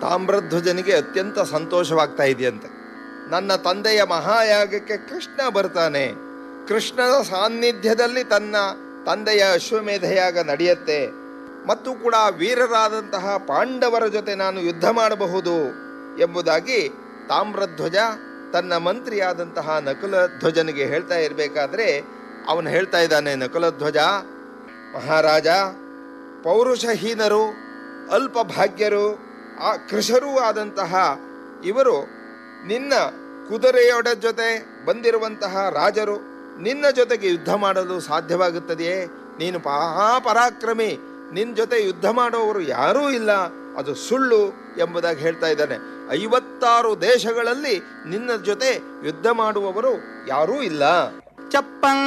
ತಾಮ್ರಧ್ವಜನಿಗೆ ಅತ್ಯಂತ ಸಂತೋಷವಾಗ್ತಾ ಇದೆಯಂತೆ ನನ್ನ ತಂದೆಯ ಮಹಾಯಾಗಕ್ಕೆ ಕೃಷ್ಣ ಬರ್ತಾನೆ ಕೃಷ್ಣನ ಸಾನ್ನಿಧ್ಯದಲ್ಲಿ ತನ್ನ ತಂದೆಯ ಅಶ್ವಮೇಧಯಾಗ ನಡೆಯುತ್ತೆ ಮತ್ತು ಕೂಡ ವೀರರಾದಂತಹ ಪಾಂಡವರ ಜೊತೆ ನಾನು ಯುದ್ಧ ಮಾಡಬಹುದು ಎಂಬುದಾಗಿ ತಾಮ್ರಧ್ವಜ ತನ್ನ ಮಂತ್ರಿಯಾದಂತಹ ನಕುಲಧ್ವಜನಿಗೆ ಹೇಳ್ತಾ ಇರಬೇಕಾದ್ರೆ ಅವನು ಹೇಳ್ತಾ ಇದ್ದಾನೆ ನಕುಲಧ್ವಜ ಮಹಾರಾಜ ಪೌರುಷಹೀನರು ಅಲ್ಪಭಾಗ್ಯರು ಆ ಕೃಷರೂ ಆದಂತಹ ಇವರು ನಿನ್ನ ಕುದುರೆಯೊಡ ಜೊತೆ ಬಂದಿರುವಂತಹ ರಾಜರು ನಿನ್ನ ಜೊತೆಗೆ ಯುದ್ಧ ಮಾಡಲು ಸಾಧ್ಯವಾಗುತ್ತದೆಯೇ ನೀನು ಮಹಾಪರಾಕ್ರಮಿ ನಿನ್ನ ಜೊತೆ ಯುದ್ಧ ಮಾಡೋವರು ಯಾರೂ ಇಲ್ಲ ಅದು ಸುಳ್ಳು ಎಂಬುದಾಗಿ ಹೇಳ್ತಾ ಇದ್ದಾನೆ ಐವತ್ತಾರು ದೇಶಗಳಲ್ಲಿ ನಿನ್ನ ಜೊತೆ ಯುದ್ಧ ಮಾಡುವವರು ಯಾರೂ ಇಲ್ಲ ಚಪ್ಪಂ